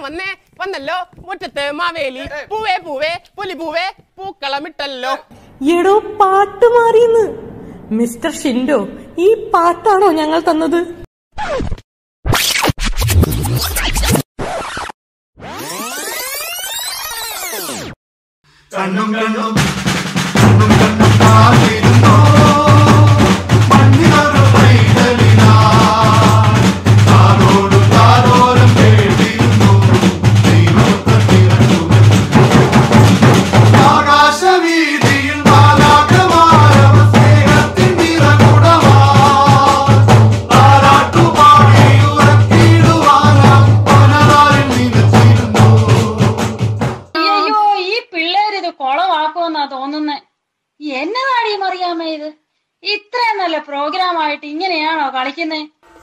വന്നേ വന്നല്ലോ മുറ്റത്ത് മാവേലി പൂവേ പൂവേ പുലി പൂവേ പൂക്കളമിട്ടല്ലോ എടോ പാട്ട് മാറിയെന്ന് മിസ്റ്റർ ഷിൻഡോ ഈ പാട്ടാണോ ഞങ്ങൾ തന്നത് കണ്ണും കണ്ണും കണ്ണും കണ്ണും കാത്തിരുന്നോ മണ്ണിലൊരു പൈതലിനാ താരോട് താരോരം കേട്ടിരുന്നു ദൈവത്തിരണ്ടുകൾ ആകാശവീതിയിൽ ബാലാകമാരവ സ്നേഹത്തിൻ നിറകുടമാ താരാട്ടുപാടി ഉറക്കിടുവാനാം പനതാരിൽ നിലച്ചിരുന്നു അയ്യോ ഈ പിള്ളേര് ഇത് കൊളവാക്കുമെന്നാ തോന്നുന്നേ എന്നതാടി മറിയാമ്മ ഇത് ഇത്രയും നല്ല പ്രോഗ്രാം ആയിട്ട് ഇങ്ങനെയാണോ കളിക്കുന്നേ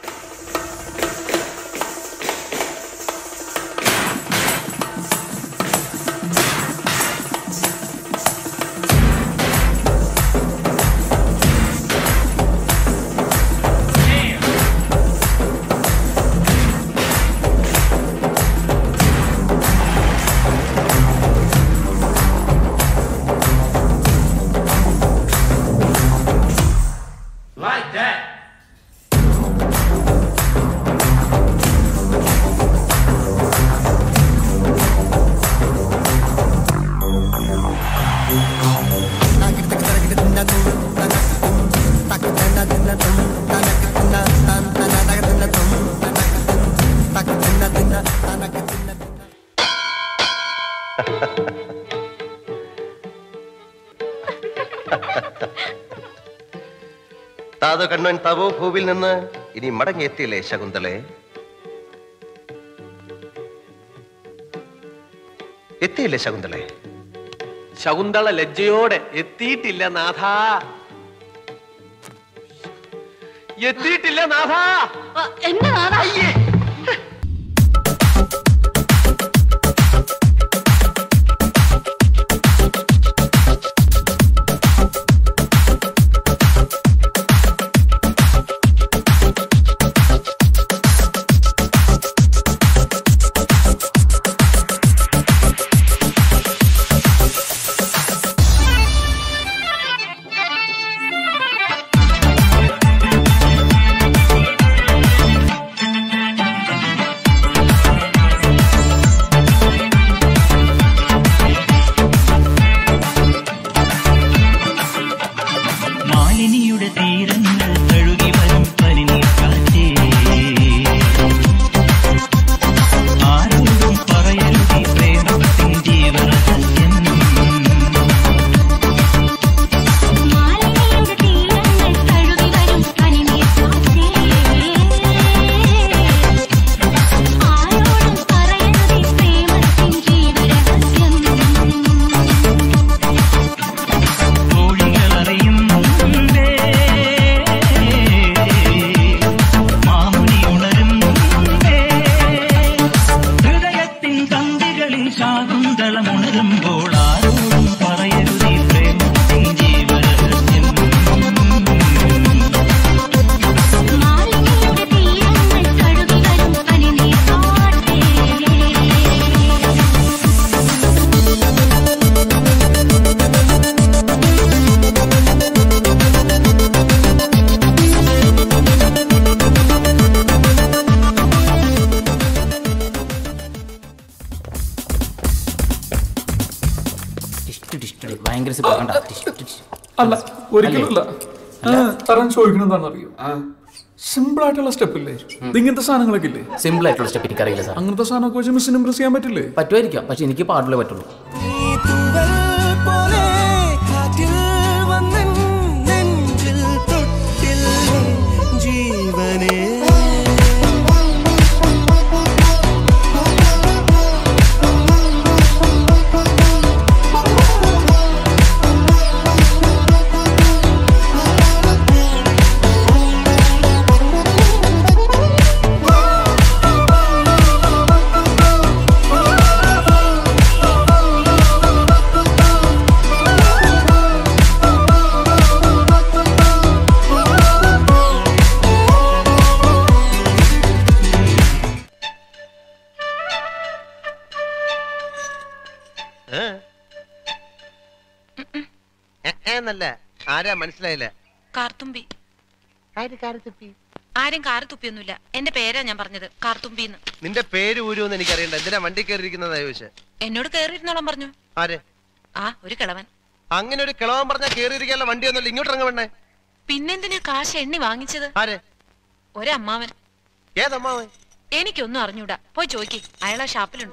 താതു കണ്ണൻ തവോ ഭൂവിൽ നിന്ന് ഇനി മടങ്ങിയെത്തിയില്ലേ ശകുന്തളെ എത്തിയില്ലേ ശകുന്തളെ ശകുന്തള ലജ്ജയോടെ എത്തിയിട്ടില്ല നാഥ എത്തിയിട്ടില്ല നാഥ എന്റെ നാഥാ മാലിനിയുടെ തീരങ്ങൾ തഴുകി വരും പനിനീർ കാറ്റേ ആരോടും പറയരുതി പ്രേമത്തിൻ ജീവരഹസ്യം മാലിന്യയുടെ തീരങ്ങൾ തഴുകി വരും പനിനീർ കാറ്റേ ആരോടും പറയരുതേ പ്രേമത്തിൻ ജീവരഹസ്യം കോഴികൾ അറിയുന്നുണ്ടേ മാമുനി ഉണരുന്നുണ്ടേ ഹൃദയത്തിൻ തന്തികളിൽ ശാകുന്തളം ഉണരുമ്പോൾ ആരോടും പറയരുതീ പ്രേമത്തിൻ ജീവരഹസ്യം മാലിന്യയുടെ തീരങ്ങൾ തഴുകി വരും പനിനീർ കാറ്റേ ഭയങ്കര സിമ്പിൾ കണ്ട അല്ല ഒരിക്കലുമല്ല തരാൻ ചോദിക്കണെന്താണെന്ന് അറിയോ സിമ്പിൾ ആയിട്ടുള്ള സ്റ്റെപ്പ് ഇല്ലേ ഇത് ഇങ്ങനത്തെ സാധനങ്ങളൊക്കെ ഇല്ലേ സിമ്പിൾ ആയിട്ടുള്ള സ്റ്റെപ്പ് എനിക്കറിയില്ല സാർ അങ്ങനത്തെ സാധനമൊക്കെ വെച്ച് മിസ്സിന് ഇംപ്രസ് ചെയ്യാൻ പറ്റില്ലേ പറ്റുമായിരിക്കാം പക്ഷെ എനിക്ക് പാടില്ലേ പറ്റുള്ളൂ ആ ഏ? എ, ഏ എന്നല്ല ആരാ മനസ്സിലായില്ല കാർത്തുമ്പി ആരും കാറ് തുപ്പിയൊന്നുമില്ല എന്റെ പേരാ ഞാൻ പറഞ്ഞത് കാർത്തുമ്പിന്ന് നിന്റെ പേര് ഊരുമെന്ന് എനിക്കറിയണ്ട എന്തിനാ വണ്ടി കയറിയിരിക്കുന്നതാ ചോദിച്ചേ എന്നോട് കേറിയിരുന്നോളം പറഞ്ഞു ആരെ ആ ഒരു കിളവൻ അങ്ങനെ ഒരു കിളവൻ പറഞ്ഞാൽ കയറിയിരിക്കാനുള്ള വണ്ടി ഒന്നുമില്ല ഇങ്ങോട്ട് ഇറങ്ങ വേണ്ടേ പിന്നെന്തിനാ കാശ് എണ്ണി വാങ്ങിച്ചത് ആരെ ഒരമ്മാവൻ ഏതമ്മാവൻ എനിക്കൊന്നും അറിഞ്ഞൂടാ പോയി ചോയ്ക്ക് അയാളാ ഷാപ്പിലുണ്ട്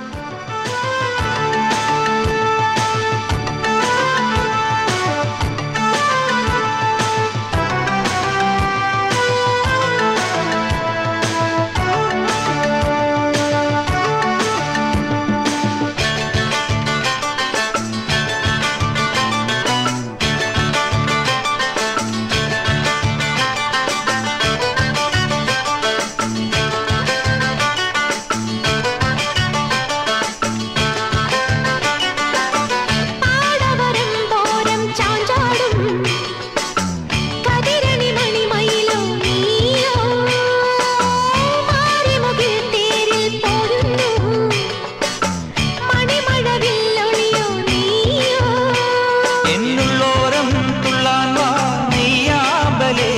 പാടവരം തോരം ചാഞ്ചാടും കതിരണി മണിമയിലോ നീയോ മാറിമുകിൽ തേരിൽ പോരുന്നു മണിമഴവില്ലൊളിയോ നീയോ എന്നുള്ളോരം തുള്ളാൻ വാ നെയ്യാമ്പലേ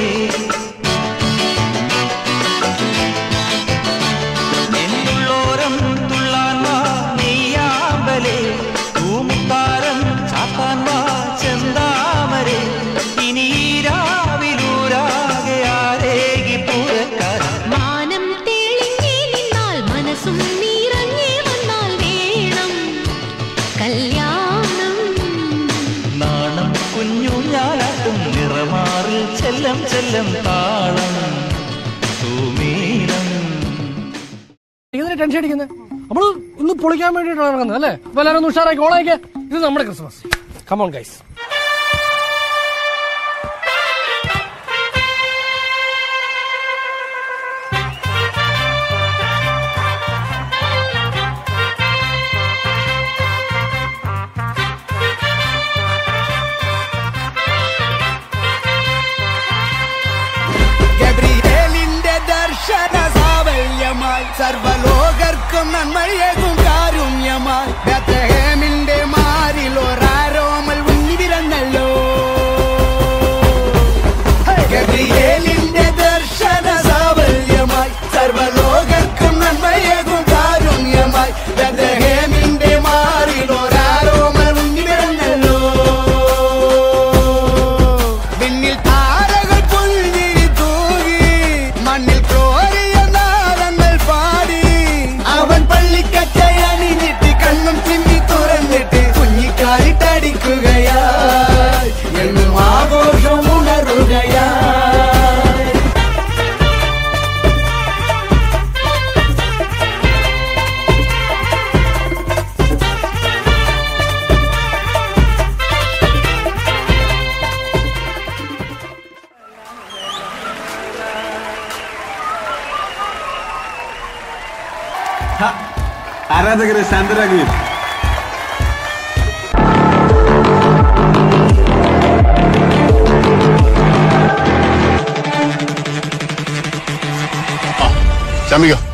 എന്നുള്ളോരം തുള്ളാൻ വാ നെയ്യാമ്പലേ പൂമുത്താരം ചാത്താൻ വാ ചെന്താമരേ ഇനി ഈ രാവിലൂരാകെ ആരേകി പൂരക്കാരൻ മാനം തെളിഞ്ഞേ നിന്നാൽ മനസ്സും നിറഞ്ഞേ വന്നാൽ വേണം കല്യാണം നാണം കുഞ്ഞു ഞാനാട്ടും നിറമാറിൽ ചെല്ലം ചെല്ലം താളം തൂമീനം ഇതിന് ടെൻഷൻ അടിക്കുന്നത് നമ്മള് ഒന്ന് പൊളിക്കാൻ വേണ്ടിയിട്ടാണ് ഇറങ്ങുന്നത് അല്ലേ അപ്പൊ എല്ലാവരും ഒന്ന് ഉഷാറാക്കി ഓളായിക്കേ ഇത് നമ്മുടെ ക്രിസ്മസ് കമോൺ ഗൈസ് ഗബ്രിയേലിന്റെ ദർശന സാവല്യമായി സർവലോകർക്കും നന്മയേകും കാരുണ്യമായി ബത്ലഹേമിന്റെ മാറിൽ ഒരാരോമൽ ഉണ്ണി പിറന്നല്ലോ ഗബ്രിയേലിന്റെ ദർശന സാവല്യമായി സർവലോകർക്കും നന്മയേകും കാരുണ്യമായി ബത്ലഹേമിന്റെ മാറിൽ ഒരാരോമൽ ഉണ്ണി പിറന്നല്ലോ വിണ്ണിൽ താരകൾ പുൽവിരി തൂകി മണ്ണിൽ കോരിയ നാദങ്ങൾ പാടി അവൻ പള്ളിക്കച്ചയണിഞ്ഞിട്ട് കണ്ണും ചിമ്മി തുറന്നിട്ട് കുഞ്ഞിക്കാലിട്ടടിക്കുകയായി എന്നും ആഘോഷം ഉണരുകയായി ആരാധകരെ ശാന്തരാകുകയും ശമിക